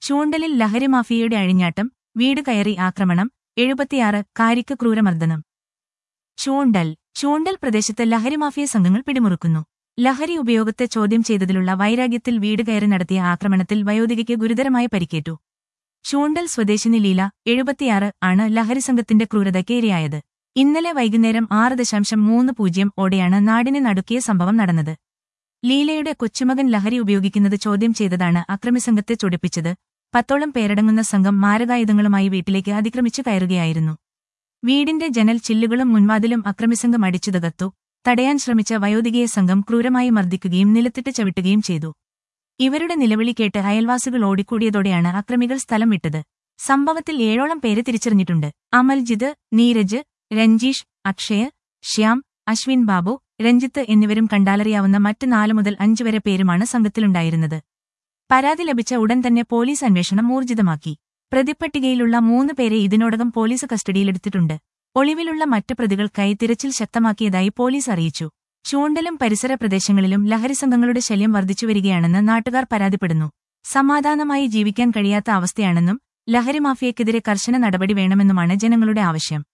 ചൂണ്ടലിൽ ലഹരി മാഫിയയുടെ അഴിഞ്ഞാട്ടം വീട് കയറി ആക്രമണം എഴുപത്തിയാറ് കാരിക്ക് ക്രൂരമർദ്ദനം ചൂണ്ടൽ ചൂണ്ടൽ പ്രദേശത്ത് ലഹരി മാഫിയ സംഘങ്ങൾ പിടിമുറുക്കുന്നു ലഹരി ഉപയോഗത്തെ ചോദ്യം ചെയ്തതിലുള്ള വൈരാഗ്യത്തിൽ വീട് കയറി നടത്തിയ ആക്രമണത്തിൽ വയോധികയ്ക്ക് ഗുരുതരമായ പരിക്കേറ്റു ചൂണ്ടൽ സ്വദേശിനി ലീല എഴുപത്തിയാറ് ആണ് ലഹരി സംഘത്തിന്റെ ക്രൂരതയ്ക്ക് ഇരയായത് ഇന്നലെ വൈകുന്നേരം ആറ് ദശാംശം മൂന്ന് പൂജ്യം ഓടെയാണ് നാടിനെ നടുക്കിയ സംഭവം നടന്നത് ലീലയുടെ കൊച്ചുമകൻ ലഹരി ഉപയോഗിക്കുന്നത് ചോദ്യം ചെയ്തതാണ് അക്രമിസംഘത്തെ ചൊടിപ്പിച്ചത് പത്തോളം പേരടങ്ങുന്ന സംഘം മാരകായുധങ്ങളുമായി വീട്ടിലേക്ക് അതിക്രമിച്ചു കയറുകയായിരുന്നു വീടിന്റെ ജനൽ ചില്ലുകളും മുൻവാതിലും അക്രമിസംഘം അടിച്ചു തകർത്തു തടയാൻ ശ്രമിച്ച വയോധികയെ സംഘം ക്രൂരമായി മർദ്ദിക്കുകയും നിലത്തിട്ട് ചവിട്ടുകയും ചെയ്തു ഇവരുടെ നിലവിളി കേട്ട് അയൽവാസികൾ ഓടിക്കൂടിയതോടെയാണ് അക്രമികൾ സ്ഥലം വിട്ടത് സംഭവത്തിൽ ഏഴോളം പേര് തിരിച്ചറിഞ്ഞിട്ടുണ്ട് അമൽജിത് നീരജ് രഞ്ജീഷ് അക്ഷയ് ശ്യാം അശ്വിൻ ബാബു രഞ്ജിത്ത് എന്നിവരും കണ്ടാലറിയാവുന്ന മറ്റ് നാല് മുതൽ അഞ്ച് വരെ പേരുമാണ് സംഘത്തിലുണ്ടായിരുന്നത് പരാതി ലഭിച്ച ഉടൻ തന്നെ പോലീസ് അന്വേഷണം ഊർജിതമാക്കി പ്രതിപ്പട്ടികയിലുള്ള മൂന്ന് പേരെ ഇതിനോടകം പോലീസ് കസ്റ്റഡിയിലെടുത്തിട്ടുണ്ട് ഒളിവിലുള്ള മറ്റ് പ്രതികൾക്കായി തിരച്ചിൽ ശക്തമാക്കിയതായി പോലീസ് അറിയിച്ചു ചൂണ്ടലും പരിസര പ്രദേശങ്ങളിലും ലഹരി സംഘങ്ങളുടെ ശല്യം വർദ്ധിച്ചുവരികയാണെന്ന് നാട്ടുകാർ പരാതിപ്പെടുന്നു സമാധാനമായി ജീവിക്കാൻ കഴിയാത്ത അവസ്ഥയാണെന്നും ലഹരി മാഫിയക്കെതിരെ കർശന നടപടി വേണമെന്നുമാണ് ജനങ്ങളുടെ ആവശ്യം